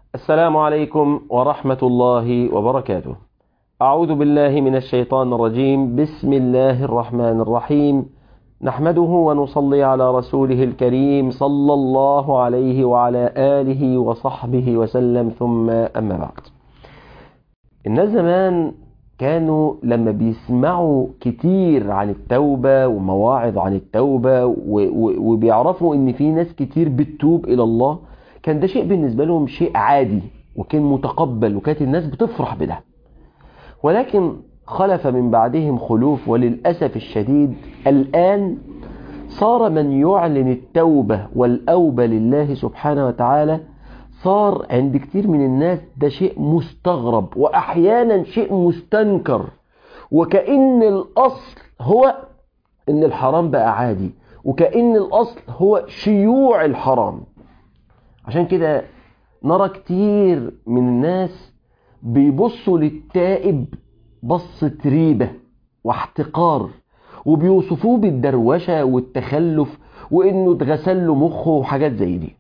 السلام عليكم ورحمة الله وبركاته أعوذ بالله من الشيطان الرجيم بسم الله الرحمن الرحيم نحمده ونصلي على رسوله الكريم صلى الله عليه وعلى آله وصحبه وسلم ثم أما بعد الناس زمان كانوا لما بيسمعوا كتير عن التوبة ومواعظ عن التوبة و- و- وبيعرفوا ان في ناس كتير بتتوب الى الله كان ده شيء بالنسبة لهم شيء عادي وكان متقبل وكانت الناس بتفرح بده ولكن خلف من بعدهم خلوف وللأسف الشديد الآن صار من يعلن التوبة والأوبة لله سبحانه وتعالى صار عند كتير من الناس ده شيء مستغرب وأحيانا شيء مستنكر وكأن الأصل هو إن الحرام بقى عادي وكأن الأصل هو شيوع الحرام عشان كده نرى كتير من الناس بيبصوا للتائب بصة ريبة واحتقار وبيوصفوه بالدروشة والتخلف وإنه اتغسل له مخه وحاجات زي دي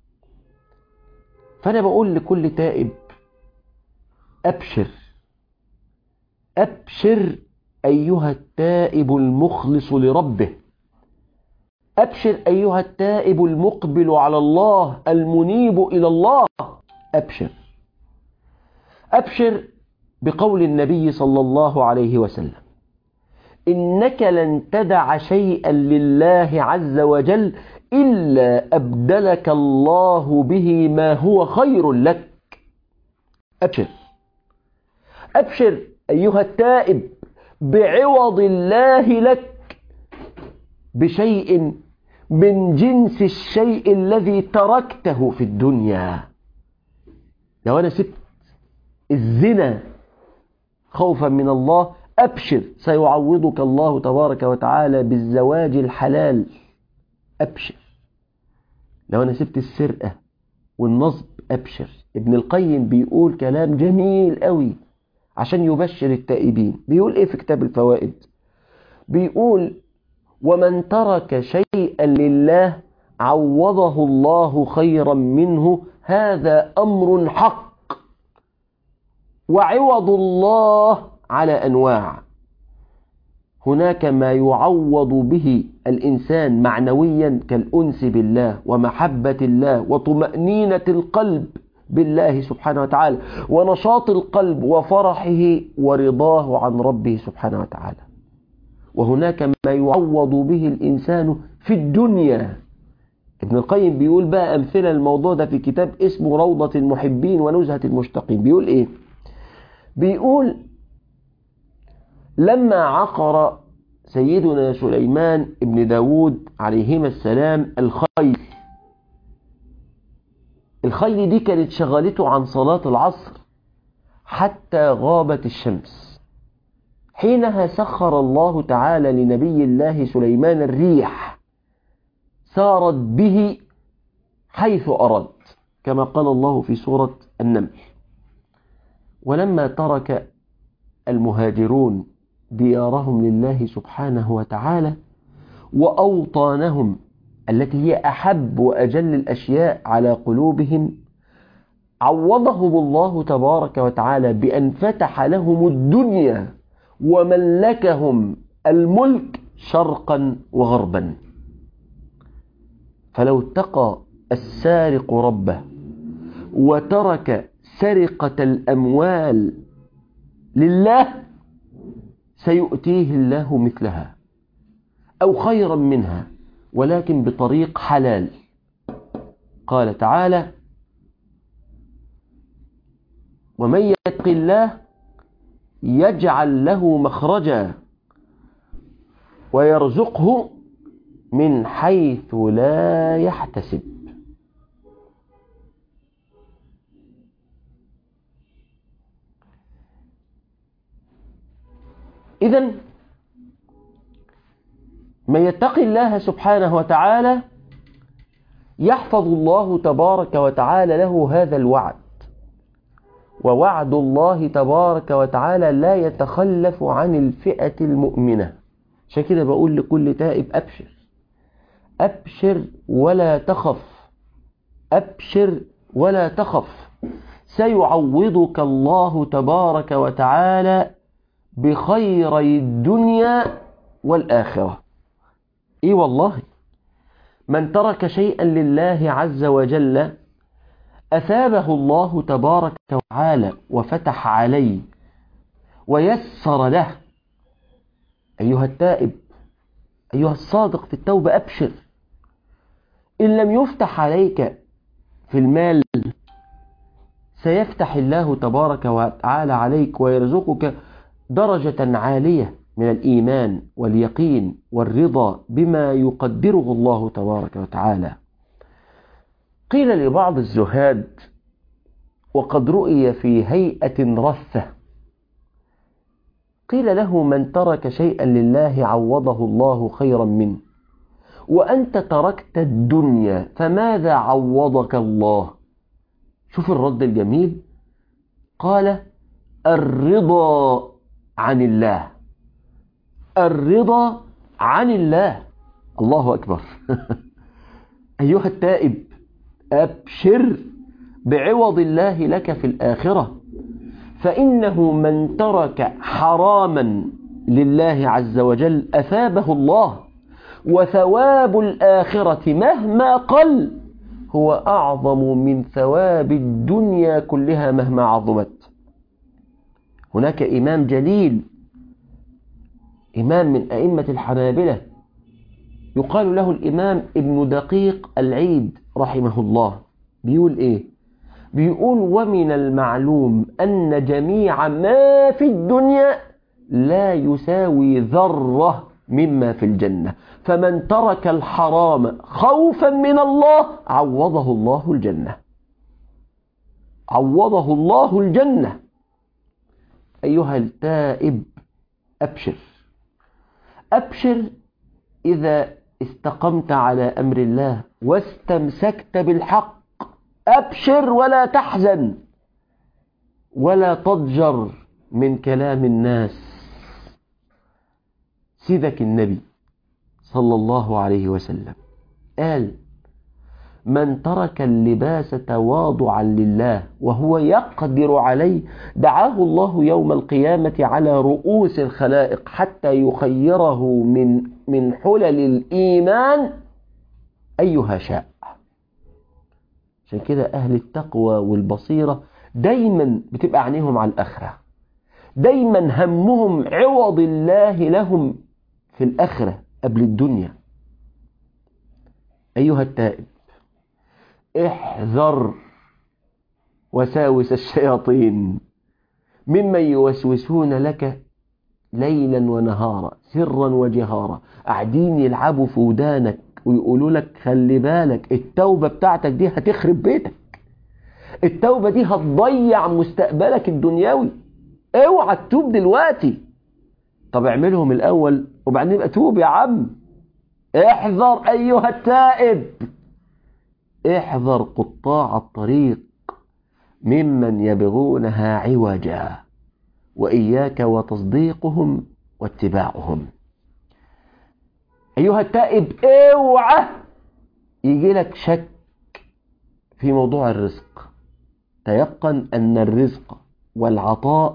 فأنا بقول لكل تائب أبشر أبشر أيها التائب المخلص لربه أبشر أيها التائب المقبل على الله المنيب إلى الله أبشر أبشر بقول النبي صلى الله عليه وسلم إنك لن تدع شيئا لله عز وجل إلا أبدلك الله به ما هو خير لك أبشر أبشر أيها التائب بعوض الله لك بشيء من جنس الشيء الذي تركته في الدنيا لو أنا سبت الزنا خوفا من الله أبشر سيعوضك الله تبارك وتعالى بالزواج الحلال أبشر لو أنا سبت السرقة والنصب أبشر ابن القيم بيقول كلام جميل قوي عشان يبشر التائبين بيقول إيه في كتاب الفوائد بيقول ومن ترك شيئا لله عوضه الله خيرا منه هذا أمر حق وعوض الله على أنواع هناك ما يعوض به الإنسان معنويا كالأنس بالله ومحبة الله وطمأنينة القلب بالله سبحانه وتعالى ونشاط القلب وفرحه ورضاه عن ربه سبحانه وتعالى وهناك ما يعوض به الإنسان في الدنيا ابن القيم بيقول بقى أمثلة الموضوع ده في كتاب اسمه روضة المحبين ونزهة المشتقين بيقول إيه بيقول لما عقر سيدنا سليمان ابن داود عليهما السلام الخيل الخيل دي كانت شغلته عن صلاة العصر حتى غابت الشمس حينها سخر الله تعالى لنبي الله سليمان الريح سارت به حيث أراد كما قال الله في سورة النمل ولما ترك المهاجرون ديارهم لله سبحانه وتعالى وأوطانهم التي هي أحب وأجل الأشياء على قلوبهم عوضهم الله تبارك وتعالى بأن فتح لهم الدنيا وملكهم الملك شرقا وغربا فلو اتقى السارق ربه وترك سرقة الأموال لله سيؤتيه الله مثلها أو خيرا منها ولكن بطريق حلال قال تعالى ومن يتق الله يجعل له مخرجا ويرزقه من حيث لا يحتسب إذا من يتقي الله سبحانه وتعالى يحفظ الله تبارك وتعالى له هذا الوعد ووعد الله تبارك وتعالى لا يتخلف عن الفئة المؤمنة عشان كده بقول لكل تائب أبشر أبشر ولا تخف أبشر ولا تخف سيعوضك الله تبارك وتعالى بخيري الدنيا والآخرة إيه والله من ترك شيئا لله عز وجل أثابه الله تبارك وتعالى وفتح عليه ويسر له أيها التائب أيها الصادق في التوبة أبشر إن لم يفتح عليك في المال سيفتح الله تبارك وتعالى عليك ويرزقك درجة عالية من الإيمان واليقين والرضا بما يقدره الله تبارك وتعالى قيل لبعض الزهاد وقد رؤي في هيئة رثة قيل له من ترك شيئا لله عوضه الله خيرا منه وأنت تركت الدنيا فماذا عوضك الله شوف الرد الجميل قال الرضا عن الله الرضا عن الله الله أكبر أيها التائب أبشر بعوض الله لك في الآخرة فإنه من ترك حراما لله عز وجل أثابه الله وثواب الآخرة مهما قل هو أعظم من ثواب الدنيا كلها مهما عظمت هناك إمام جليل إمام من أئمة الحنابلة يقال له الإمام ابن دقيق العيد رحمه الله بيقول إيه بيقول ومن المعلوم أن جميع ما في الدنيا لا يساوي ذرة مما في الجنة فمن ترك الحرام خوفا من الله عوضه الله الجنة عوضه الله الجنة أيها التائب أبشر أبشر إذا استقمت على أمر الله واستمسكت بالحق أبشر ولا تحزن ولا تضجر من كلام الناس سيدك النبي صلى الله عليه وسلم قال من ترك اللباس تواضعا لله وهو يقدر عليه دعاه الله يوم القيامة على رؤوس الخلائق حتى يخيره من من حلل الإيمان أيها شاء عشان كده أهل التقوى والبصيرة دايما بتبقى عينيهم على الآخرة دايما همهم عوض الله لهم في الآخرة قبل الدنيا أيها التائب احذر وساوس الشياطين ممن يوسوسون لك ليلا ونهارا سرا وجهارا قاعدين يلعبوا في ودانك ويقولوا لك خلي بالك التوبة بتاعتك دي هتخرب بيتك التوبة دي هتضيع مستقبلك الدنيوي اوعى تتوب دلوقتي طب اعملهم الاول وبعدين يبقى توب يا عم احذر ايها التائب احذر قطاع الطريق ممن يبغونها عوجا وإياك وتصديقهم واتباعهم أيها التائب اوعى يجي لك شك في موضوع الرزق تيقن أن الرزق والعطاء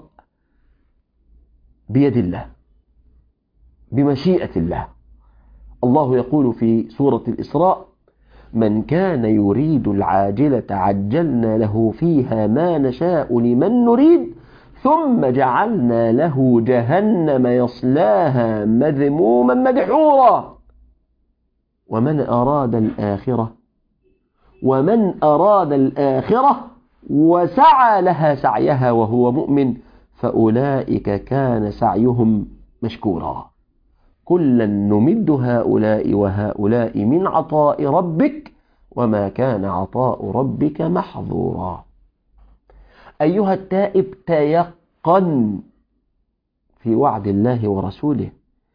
بيد الله بمشيئة الله الله يقول في سورة الإسراء من كان يريد العاجلة عجلنا له فيها ما نشاء لمن نريد ثم جعلنا له جهنم يصلاها مذموما مدحورا ومن أراد الآخرة ومن أراد الآخرة وسعى لها سعيها وهو مؤمن فأولئك كان سعيهم مشكورا كلا نمد هؤلاء وهؤلاء من عطاء ربك وما كان عطاء ربك محظورا أيها التائب تيقن في وعد الله ورسوله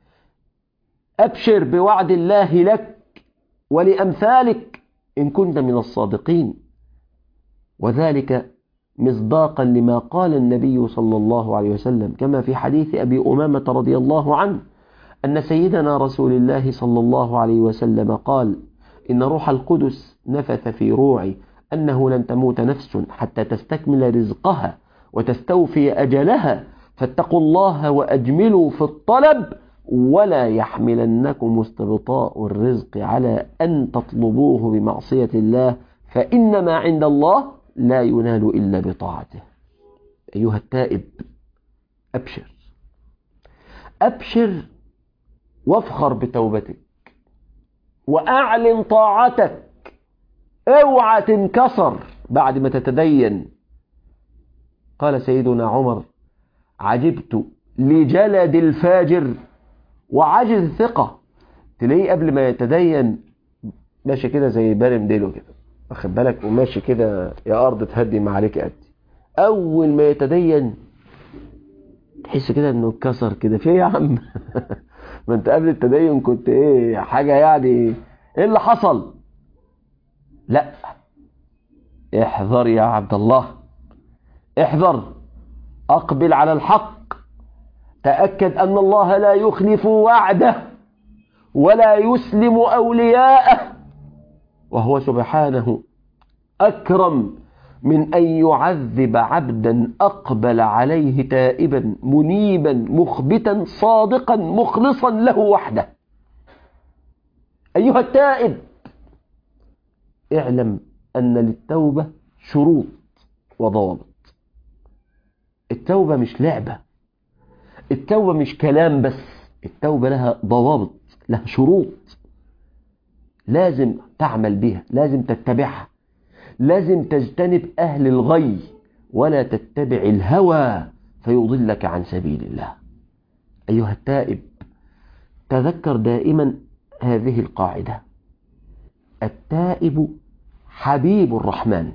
أبشر بوعد الله لك ولأمثالك إن كنت من الصادقين وذلك مصداقا لما قال النبي صلى الله عليه وسلم كما في حديث أبي أمامة رضي الله عنه أن سيدنا رسول الله صلى الله عليه وسلم قال إن روح القدس نفث في روعي أنه لن تموت نفس حتى تستكمل رزقها وتستوفي أجلها فاتقوا الله وأجملوا في الطلب ولا يحملنكم استبطاء الرزق على أن تطلبوه بمعصية الله فإن ما عند الله لا ينال إلا بطاعته أيها التائب أبشر أبشر وافخر بتوبتك وأعلن طاعتك اوعى تنكسر بعد ما تتدين قال سيدنا عمر عجبت لجلد الفاجر وعجز الثقة تلاقيه قبل ما يتدين ماشي كده زي بارم ديلو كده واخد بالك وماشي كده يا أرض تهدي ما عليك قد أول ما يتدين تحس كده إنه اتكسر كده في يا عم ما أنت قبل التدين كنت إيه حاجة يعني إيه اللي حصل لا احذر يا عبد الله احذر أقبل على الحق تأكد أن الله لا يخلف وعده ولا يسلم أولياءه وهو سبحانه أكرم من أن يعذب عبدا أقبل عليه تائبا منيبا مخبتا صادقا مخلصا له وحده أيها التائب اعلم أن للتوبة شروط وضوابط التوبة مش لعبة التوبة مش كلام بس التوبة لها ضوابط لها شروط لازم تعمل بها لازم تتبعها لازم تجتنب أهل الغي ولا تتبع الهوى فيضلك عن سبيل الله أيها التائب تذكر دائما هذه القاعدة التائب حبيب الرحمن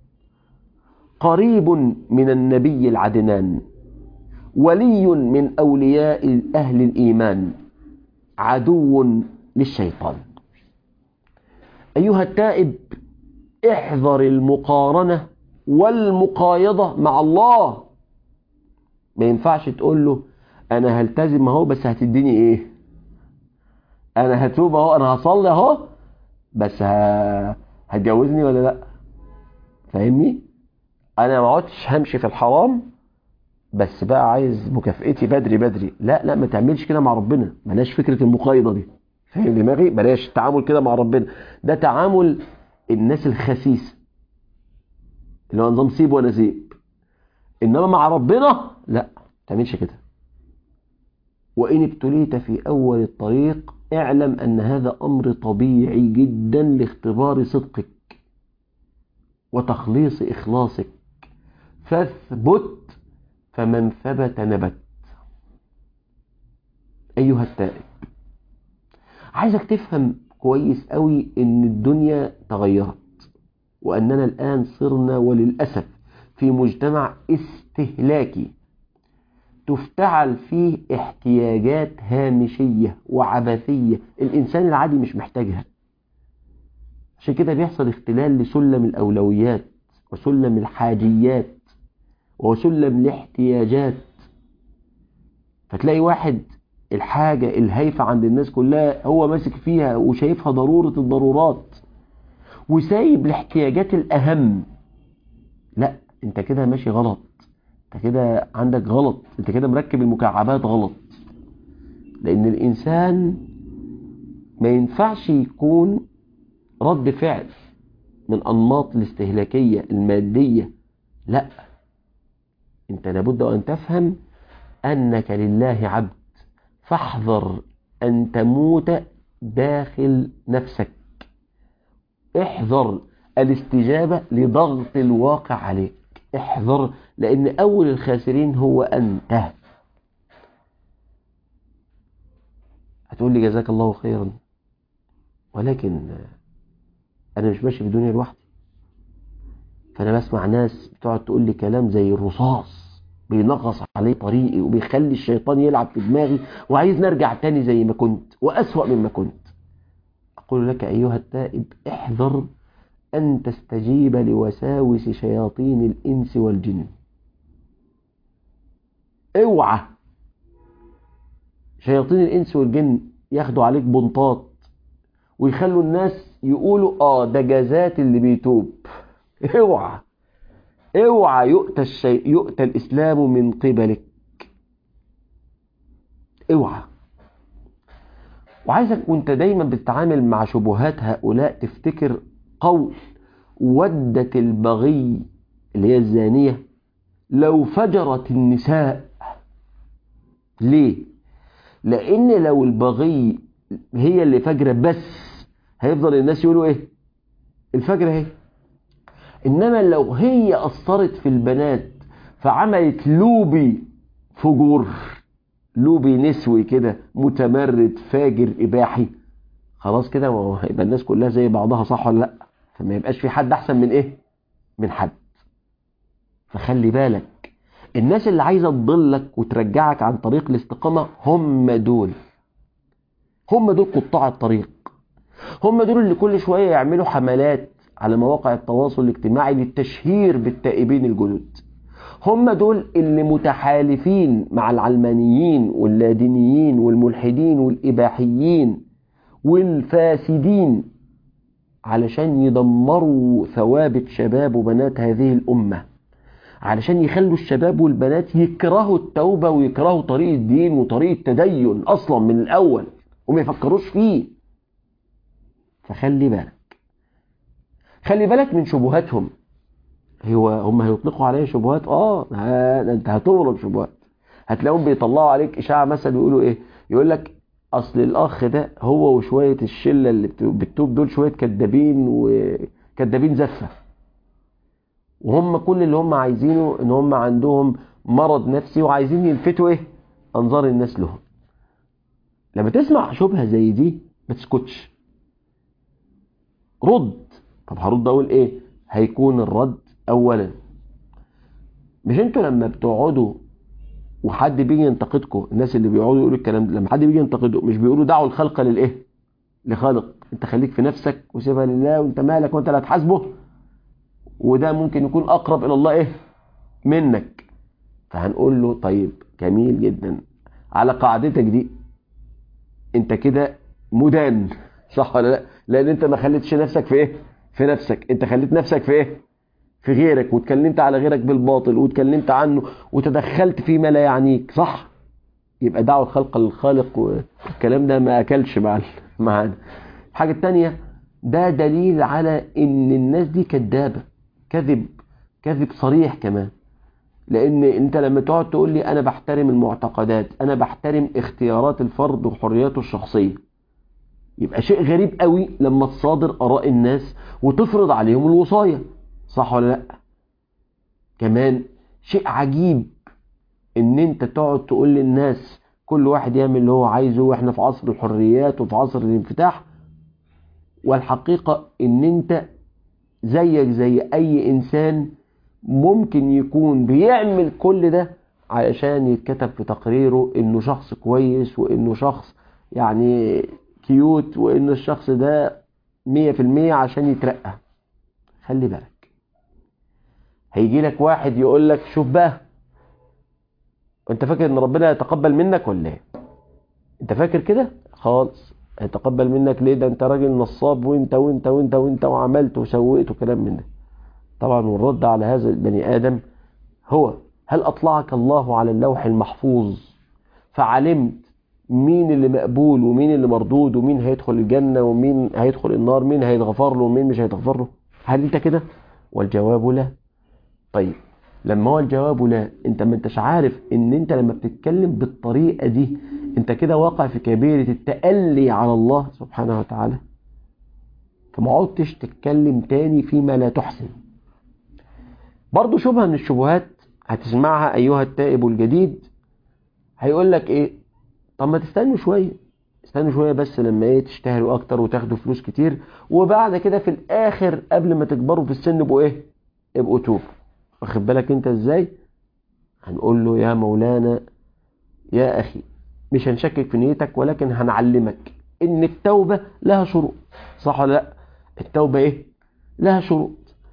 قريب من النبي العدنان ولي من أولياء أهل الإيمان عدو للشيطان أيها التائب احذر المقارنة والمقايضة مع الله ما ينفعش تقول له أنا هلتزم أهو بس هتديني إيه أنا هتوب أهو أنا هصلي أهو بس ه... هتجوزني ولا لأ فاهمني أنا ما عدتش همشي في الحرام بس بقى عايز مكافئتي بدري بدري لا لا ما تعملش كده مع ربنا بلاش فكرة المقايضة دي فاهم دماغي بلاش التعامل كده مع ربنا ده تعامل الناس الخسيسة اللي هو نظام سيب وانا سيب انما مع ربنا لا ما تعملش كده وان ابتليت في اول الطريق اعلم ان هذا امر طبيعي جدا لاختبار صدقك وتخليص اخلاصك فاثبت فمن ثبت نبت أيها التائب عايزك تفهم كويس قوي ان الدنيا تغيرت واننا الان صرنا وللأسف في مجتمع استهلاكي تفتعل فيه احتياجات هامشية وعبثية الانسان العادي مش محتاجها عشان كده بيحصل اختلال لسلم الاولويات وسلم الحاجيات وسلم الاحتياجات فتلاقي واحد الحاجة الهايفة عند الناس كلها هو ماسك فيها وشايفها ضرورة الضرورات وسايب الاحتياجات الأهم لا انت كده ماشي غلط انت كده عندك غلط انت كده مركب المكعبات غلط لأن الإنسان ما ينفعش يكون رد فعل من أنماط الاستهلاكية المادية لا انت لابد أن تفهم أنك لله عبد فاحذر أن تموت داخل نفسك احذر الاستجابة لضغط الواقع عليك احذر لأن أول الخاسرين هو أنت هتقول لي جزاك الله خيرا ولكن أنا مش ماشي في الدنيا لوحدي فأنا بسمع ناس بتقعد تقول لي كلام زي الرصاص بينغص عليه طريقي وبيخلي الشيطان يلعب في دماغي وعايز نرجع تاني زي ما كنت وأسوأ مما كنت أقول لك أيها التائب احذر أن تستجيب لوساوس شياطين الإنس والجن اوعى شياطين الإنس والجن ياخدوا عليك بنطات ويخلوا الناس يقولوا اه ده جازات اللي بيتوب اوعى اوعى يؤتى الشيء يؤتى الاسلام من قبلك اوعى وعايزك وانت دايما بتتعامل مع شبهات هؤلاء تفتكر قول ودت البغي اللي هي الزانية لو فجرت النساء ليه لان لو البغي هي اللي فجرة بس هيفضل الناس يقولوا ايه الفجرة اهي انما لو هي اثرت في البنات فعملت لوبي فجور لوبي نسوي كده متمرد فاجر اباحي خلاص كده يبقى الناس كلها زي بعضها صح ولا لا فما يبقاش في حد احسن من ايه من حد فخلي بالك الناس اللي عايزه تضلك وترجعك عن طريق الاستقامه هم دول هم دول قطاع الطريق هم دول اللي كل شويه يعملوا حملات على مواقع التواصل الاجتماعي للتشهير بالتائبين الجدد هم دول اللي متحالفين مع العلمانيين واللادينيين والملحدين والإباحيين والفاسدين علشان يدمروا ثوابت شباب وبنات هذه الأمة علشان يخلوا الشباب والبنات يكرهوا التوبة ويكرهوا طريق الدين وطريق التدين أصلا من الأول وما يفكروش فيه فخلي بالك خلي بالك من شبهاتهم هو هم هيطلقوا عليه شبهات اه ده انت هتغرب شبهات هتلاقيهم بيطلعوا عليك اشاعه مثلا يقولوا ايه يقول لك اصل الاخ ده هو وشويه الشله اللي بتتوب دول شويه كدابين وكدابين زفه وهم كل اللي هم عايزينه ان هم عندهم مرض نفسي وعايزين يلفتوا ايه انظار الناس لهم لما تسمع شبهه زي دي ما تسكتش رد طب هرد اقول ايه هيكون الرد اولا مش انتوا لما بتقعدوا وحد بيجي ينتقدكم الناس اللي بيقعدوا يقولوا الكلام ده لما حد بيجي ينتقده مش بيقولوا دعوا الخلق للايه لخالق انت خليك في نفسك وسيبها لله وانت مالك وانت لا تحاسبه وده ممكن يكون اقرب الى الله ايه منك فهنقول له طيب جميل جدا على قاعدتك دي انت كده مدان صح ولا لا لان انت ما خليتش نفسك في ايه في نفسك انت خليت نفسك في ايه في غيرك واتكلمت على غيرك بالباطل واتكلمت عنه وتدخلت فيما لا يعنيك صح يبقى دعوة الخلق للخالق والكلام ده ما اكلش مع معانا الحاجة التانية ده دليل على ان الناس دي كدابة كذب كذب صريح كمان لان انت لما تقعد تقول لي انا بحترم المعتقدات انا بحترم اختيارات الفرد وحرياته الشخصية يبقى شيء غريب قوي لما تصادر اراء الناس وتفرض عليهم الوصايه صح ولا لا كمان شيء عجيب ان انت تقعد تقول للناس كل واحد يعمل اللي هو عايزه واحنا في عصر الحريات وفي عصر الانفتاح والحقيقة ان انت زيك زي اي انسان ممكن يكون بيعمل كل ده علشان يتكتب في تقريره انه شخص كويس وانه شخص يعني كيوت وان الشخص ده مية في المية عشان يترقى خلي بالك هيجي لك واحد يقول لك شوف بقى انت فاكر ان ربنا يتقبل منك ولا ايه انت فاكر كده خالص هيتقبل منك ليه ده انت راجل نصاب وانت وانت وانت وانت وعملت وسويت وكلام من ده طبعا والرد على هذا البني ادم هو هل اطلعك الله على اللوح المحفوظ فعلمت مين اللي مقبول ومين اللي مردود ومين هيدخل الجنة ومين هيدخل النار مين هيتغفر له ومين مش هيتغفر له هل انت كده والجواب لا طيب لما هو الجواب لا انت ما انتش عارف ان انت لما بتتكلم بالطريقة دي انت كده واقع في كبيرة التألي على الله سبحانه وتعالى فما عدتش تتكلم تاني فيما لا تحسن برضو شبهة من الشبهات هتسمعها ايها التائب الجديد هيقول لك ايه طب ما تستنوا شوية استنوا شوية بس لما ايه تشتهروا اكتر وتاخدوا فلوس كتير وبعد كده في الاخر قبل ما تكبروا في السن ابقوا ايه ابقوا توب واخد بالك انت ازاي هنقول له يا مولانا يا اخي مش هنشكك في نيتك ولكن هنعلمك ان التوبة لها شروط صح ولا لا التوبة ايه لها شروط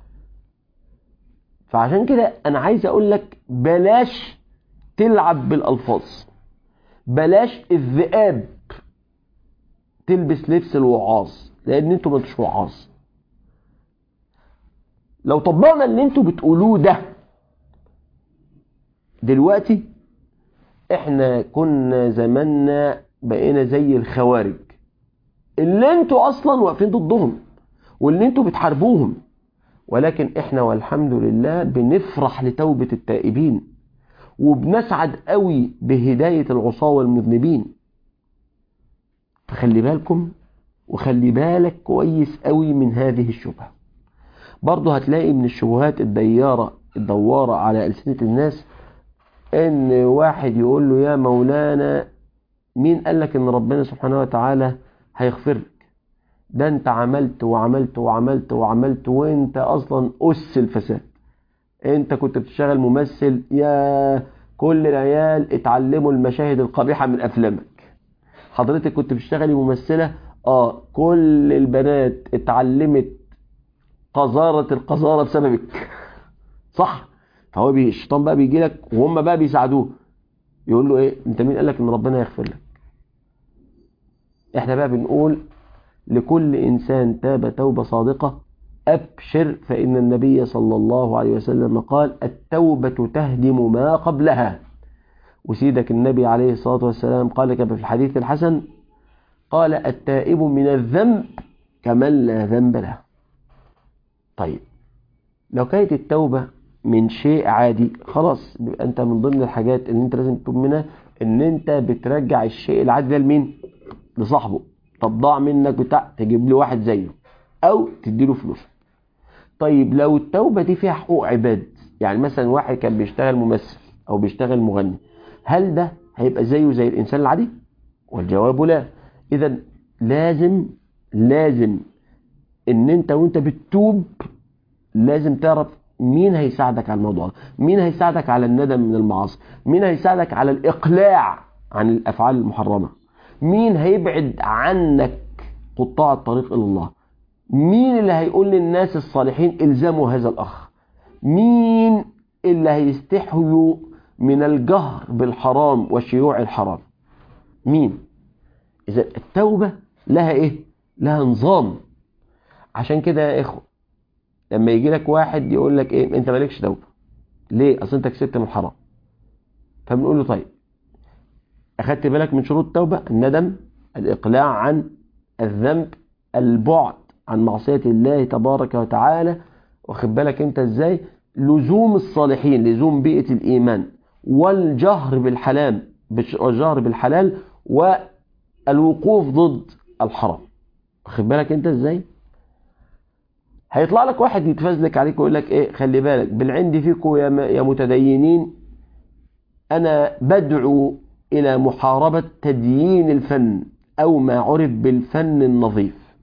فعشان كده انا عايز اقول لك بلاش تلعب بالالفاظ بلاش الذئاب تلبس لبس الوعاظ لان انتوا ما انتوش وعاظ لو طبقنا اللي انتوا بتقولوه ده دلوقتي احنا كنا زماننا بقينا زي الخوارج اللي انتوا اصلا واقفين ضدهم واللي انتوا بتحاربوهم ولكن احنا والحمد لله بنفرح لتوبة التائبين وبنسعد قوي بهداية العصاة والمذنبين فخلي بالكم وخلي بالك كويس قوي من هذه الشبهة برضه هتلاقي من الشبهات الديارة الدوارة على ألسنة الناس ان واحد يقول له يا مولانا مين قال لك ان ربنا سبحانه وتعالى هيغفر لك ده انت عملت وعملت وعملت وعملت وانت اصلا اس الفساد انت كنت بتشتغل ممثل يا كل العيال اتعلموا المشاهد القبيحة من افلامك حضرتك كنت بتشتغلي ممثلة اه كل البنات اتعلمت قذارة القذارة بسببك صح فهو بي الشيطان بقى بيجي لك وهم بقى بيساعدوه يقول له ايه انت مين قال لك ان ربنا يغفر لك احنا بقى بنقول لكل انسان تاب توبة صادقة ابشر فان النبي صلى الله عليه وسلم قال التوبة تهدم ما قبلها وسيدك النبي عليه الصلاة والسلام قال كما في الحديث الحسن قال التائب من الذنب كمن لا ذنب له طيب لو كانت التوبة من شيء عادي خلاص بيبقى انت من ضمن الحاجات اللي انت لازم تتوب منها ان انت بترجع الشيء العادي ده لمين لصاحبه طب ضاع منك بتاع تجيب له واحد زيه او تديله فلوس طيب لو التوبة دي فيها حقوق عباد يعني مثلا واحد كان بيشتغل ممثل او بيشتغل مغني هل ده هيبقى زيه زي الانسان العادي والجواب لا اذا لازم لازم ان انت وانت بتتوب لازم تعرف مين هيساعدك على الموضوع ده مين هيساعدك على الندم من المعاصي مين هيساعدك على الإقلاع عن الأفعال المحرمة مين هيبعد عنك قطاع الطريق إلى الله مين اللي هيقول للناس الصالحين الزموا هذا الأخ مين اللي هيستحيوا من الجهر بالحرام وشيوع الحرام مين إذا التوبة لها إيه لها نظام عشان كده يا إخوة لما يجي لك واحد يقول لك ايه انت مالكش توبه ليه اصل انت كسبت من الحرام فبنقول له طيب اخدت بالك من شروط التوبه الندم الاقلاع عن الذنب البعد عن معصيه الله تبارك وتعالى واخد بالك انت ازاي لزوم الصالحين لزوم بيئه الايمان والجهر بالحلال والجهر بالحلال والوقوف ضد الحرام واخد بالك انت ازاي هيطلع لك واحد يتفزلك عليك ويقول لك ايه خلي بالك بالعند فيكم يا يا متدينين انا بدعو الى محاربة تديين الفن او ما عرف بالفن النظيف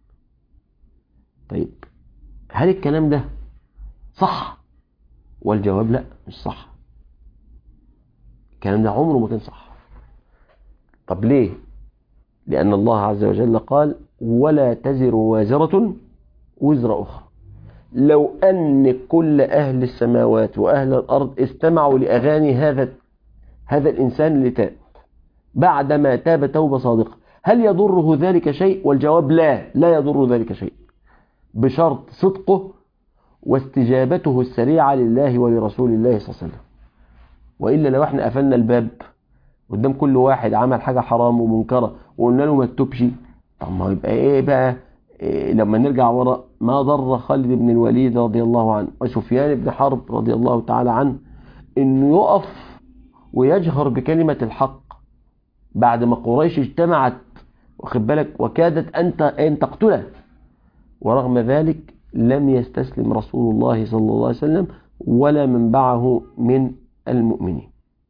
طيب هل الكلام ده صح والجواب لا مش صح الكلام ده عمره ما كان صح طب ليه لان الله عز وجل قال ولا تزر وازرة وزر أخرى لو أن كل أهل السماوات وأهل الأرض استمعوا لأغاني هذا هذا الإنسان اللي تاب بعدما تاب توبة صادقة هل يضره ذلك شيء والجواب لا لا يضر ذلك شيء بشرط صدقه واستجابته السريعة لله ولرسول الله صلى الله عليه وسلم وإلا لو احنا قفلنا الباب قدام كل واحد عمل حاجة حرام ومنكرة وقلنا له ما تتوبش طب ما يبقى ايه بقى إيه لما نرجع وراء ما ضر خالد بن الوليد رضي الله عنه وسفيان بن حرب رضي الله تعالى عنه انه يقف ويجهر بكلمة الحق بعد ما قريش اجتمعت واخد بالك وكادت انت ان تقتله ورغم ذلك لم يستسلم رسول الله صلى الله عليه وسلم ولا من بعه من المؤمنين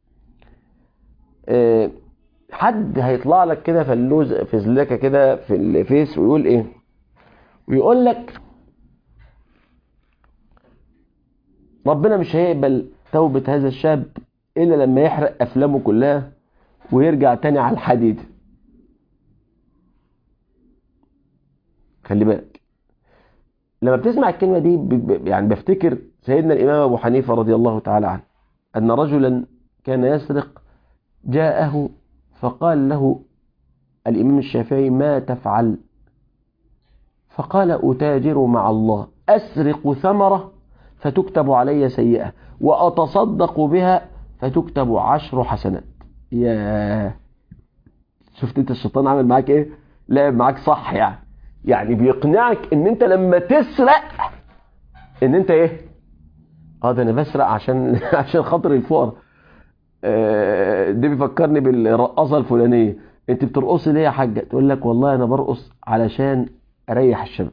أه حد هيطلع لك كده فلوز فزلكه كده في الفيس ويقول ايه ويقول لك ربنا مش هيقبل توبة هذا الشاب إلا لما يحرق أفلامه كلها ويرجع تاني على الحديد خلي بالك لما بتسمع الكلمة دي يعني بفتكر سيدنا الإمام أبو حنيفة رضي الله تعالى عنه أن رجلا كان يسرق جاءه فقال له الإمام الشافعي ما تفعل فقال أتاجر مع الله أسرق ثمرة فتكتب علي سيئة وأتصدق بها فتكتب عشر حسنات يا شفت انت الشيطان عامل معاك ايه لعب معاك صح يعني يعني بيقنعك ان انت لما تسرق ان انت ايه اه ده انا بسرق عشان عشان خاطر الفقراء آه، دي بيفكرني بالرقاصه الفلانيه انت بترقصي ليه يا حاجه تقول لك والله انا برقص علشان اريح الشباب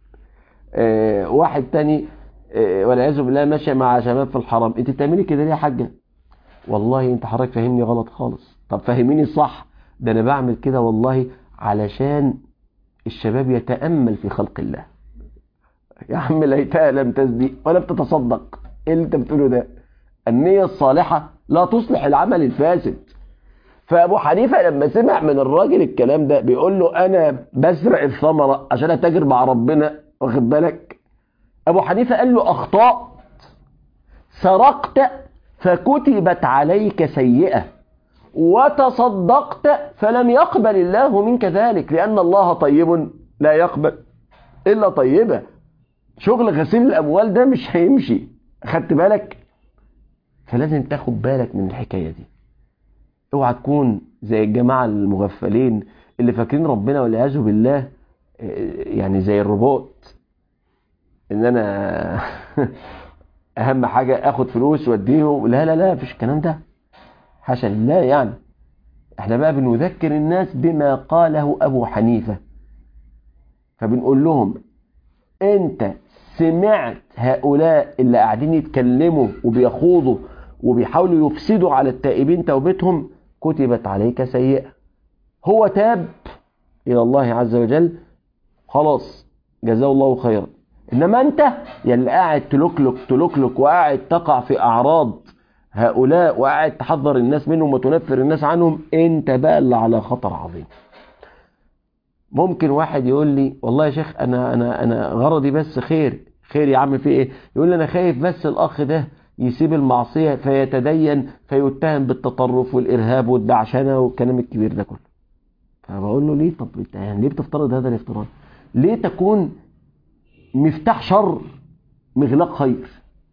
آه، واحد تاني آه، والعياذ بالله ماشي مع شباب في الحرام انت بتعملي كده ليه يا حاجه والله انت حضرتك فاهمني غلط خالص طب فهميني صح ده انا بعمل كده والله علشان الشباب يتامل في خلق الله يا عم ليتها لم تزدي ولا بتتصدق ايه اللي انت بتقوله ده النية الصالحة لا تصلح العمل الفاسد فابو حنيفة لما سمع من الراجل الكلام ده بيقول له انا بسرق الثمرة عشان اتاجر مع ربنا واخد بالك ابو حنيفة قال له اخطأت سرقت فكتبت عليك سيئة وتصدقت فلم يقبل الله منك ذلك لأن الله طيب لا يقبل إلا طيبة شغل غسيل الأموال ده مش هيمشي خدت بالك فلازم تاخد بالك من الحكاية دي اوعى تكون زي الجماعة المغفلين اللي فاكرين ربنا والعياذ بالله يعني زي الروبوت ان انا اهم حاجة اخد فلوس واديهم لا لا لا مفيش الكلام ده حاشا لله يعني احنا بقى بنذكر الناس بما قاله ابو حنيفة فبنقول لهم انت سمعت هؤلاء اللي قاعدين يتكلموا وبيخوضوا وبيحاولوا يفسدوا على التائبين توبتهم كتبت عليك سيئة هو تاب إلى الله عز وجل خلاص جزاه الله خيرا إنما أنت يا اللي قاعد تلوكلك تلوكلك وقاعد تقع في أعراض هؤلاء وقاعد تحذر الناس منهم وتنفر الناس عنهم أنت بقى اللي على خطر عظيم ممكن واحد يقول لي والله يا شيخ أنا أنا أنا غرضي بس خير خير يا عم في إيه يقول لي أنا خايف بس الأخ ده يسيب المعصية فيتدين فيتهم بالتطرف والإرهاب والدعشنة والكلام الكبير ده كله فبقول له ليه طب انت يعني ليه بتفترض هذا الافتراض ليه تكون مفتاح شر مغلاق خير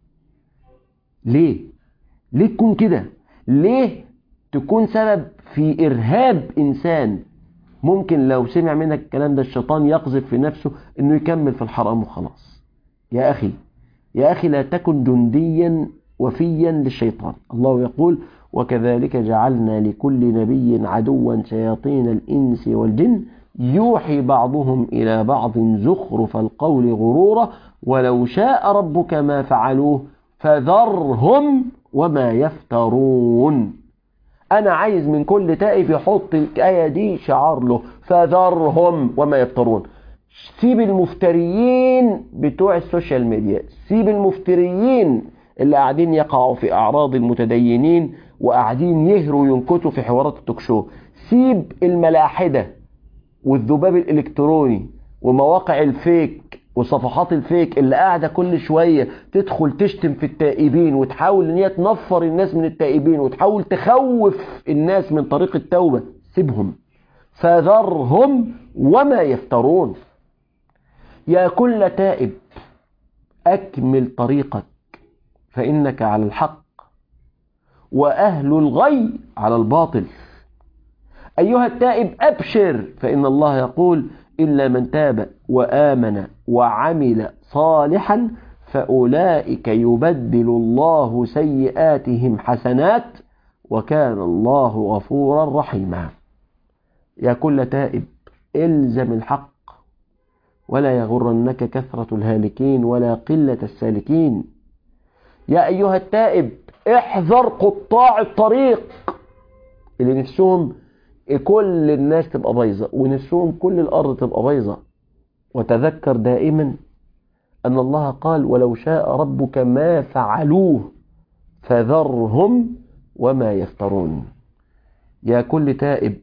ليه ليه تكون كده ليه تكون سبب في إرهاب إنسان ممكن لو سمع منك الكلام ده الشيطان يقذف في نفسه انه يكمل في الحرام وخلاص يا أخي يا أخي لا تكن جنديا وفيا للشيطان الله يقول وكذلك جعلنا لكل نبي عدوا شياطين الإنس والجن يوحي بعضهم إلى بعض زخرف القول غرورا ولو شاء ربك ما فعلوه فذرهم وما يفترون أنا عايز من كل تائب يحط الآية دي شعار له فذرهم وما يفترون سيب المفتريين بتوع السوشيال ميديا سيب المفتريين اللي قاعدين يقعوا في أعراض المتدينين وقاعدين يهروا وينكتوا في حوارات التوكشو سيب الملاحدة والذباب الإلكتروني ومواقع الفيك وصفحات الفيك اللي قاعدة كل شوية تدخل تشتم في التائبين وتحاول ان هي تنفر الناس من التائبين وتحاول تخوف الناس من طريق التوبة سيبهم فذرهم وما يفترون يا كل تائب أكمل طريقك فإنك على الحق وأهل الغي على الباطل أيها التائب أبشر فإن الله يقول إلا من تاب وآمن وعمل صالحا فأولئك يبدل الله سيئاتهم حسنات وكان الله غفورا رحيما يا كل تائب الزم الحق ولا يغرنك كثرة الهالكين ولا قلة السالكين يا أيها التائب احذر قطاع الطريق اللي نفسهم كل الناس تبقى بايظة ونفسهم كل الأرض تبقى بايظة وتذكر دائما أن الله قال ولو شاء ربك ما فعلوه فذرهم وما يفترون يا كل تائب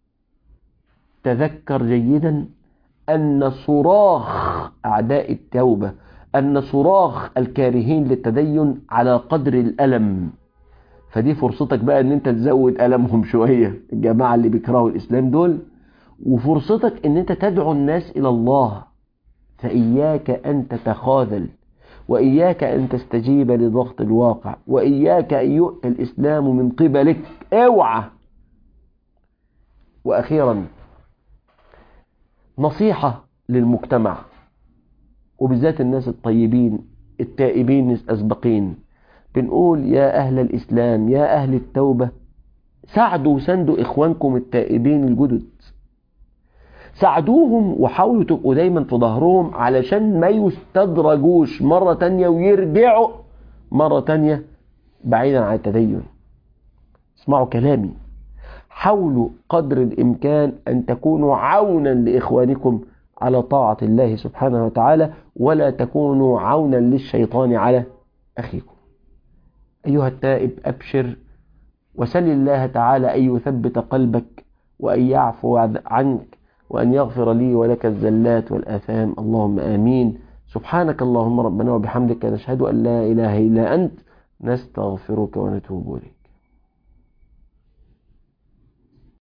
تذكر جيدا أن صراخ أعداء التوبة أن صراخ الكارهين للتدين على قدر الألم فدي فرصتك بقى ان انت تزود ألمهم شوية الجماعة اللي بيكرهوا الإسلام دول وفرصتك ان انت تدعو الناس إلى الله فإياك أن تتخاذل وإياك أن تستجيب لضغط الواقع وإياك أن يؤتى الإسلام من قبلك اوعى وأخيرا نصيحة للمجتمع وبالذات الناس الطيبين التائبين الأسبقين بنقول يا أهل الإسلام يا أهل التوبة ساعدوا وسندوا إخوانكم التائبين الجدد ساعدوهم وحاولوا تبقوا دايما في ظهرهم علشان ما يستدرجوش مرة تانية ويرجعوا مرة تانية بعيدا عن التدين اسمعوا كلامي حاولوا قدر الإمكان أن تكونوا عونا لإخوانكم على طاعة الله سبحانه وتعالى ولا تكونوا عونا للشيطان على أخيكم أيها التائب أبشر وسل الله تعالى أن يثبت قلبك وأن يعفو عنك وأن يغفر لي ولك الزلات والآثام اللهم آمين سبحانك اللهم ربنا وبحمدك نشهد أن لا إله إلا أنت نستغفرك ونتوب إليك